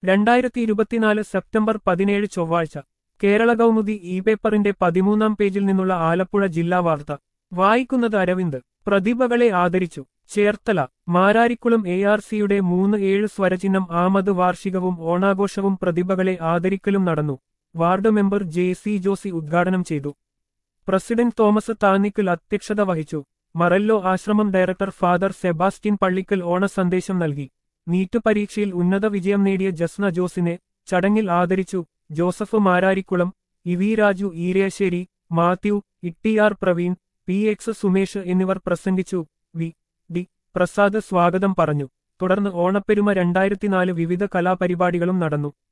രണ്ടായിരത്തി ഇരുപത്തിനാല് സെപ്റ്റംബർ പതിനേഴ് ചൊവ്വാഴ്ച കേരള കൗമുദി ഇ പേപ്പറിന്റെ പതിമൂന്നാം പേജിൽ നിന്നുള്ള ആലപ്പുഴ ജില്ലാ വാർത്ത വായിക്കുന്നത് അരവിന്ദ് പ്രതിഭകളെ ആദരിച്ചു ചേർത്തല മാരാരിക്കുളം എ ആർ സിയുടെ മൂന്ന് ഏഴ് സ്വരചിഹ്നം ആമത് വാർഷികവും ഓണാഘോഷവും പ്രതിഭകളെ ആദരിക്കലും നടന്നു ward member J C Josy ഉദ്ഘാടനം ചെയ്തു പ്രസിഡന്റ് തോമസ് താന്നിക്കൽ അധ്യക്ഷത വഹിച്ചു മറല്ലോ ആശ്രമം ഡയറക്ടർ ഫാദർ സെബാസ്റ്റ്യൻ പള്ളിക്കൽ ഓണസന്ദേശം നൽകി നീറ്റ് പരീക്ഷയിൽ ഉന്നത വിജയം നേടിയ ജസ്ന ജോസിനെ ചടങ്ങിൽ ആദരിച്ചു Joseph Mararikulam E V Raju Eresseri Mathew Ittiyar Praveen P X Sumesh എന്നിവർ പ്രസംഗിച്ചു വി ഡി പ്രസാദ് സ്വാഗതം പറഞ്ഞു തുടർന്ന് ഓണപ്പെരുമ രണ്ടായിരത്തിനാല് വിവിധ കലാപരിപാടികളും നടന്നു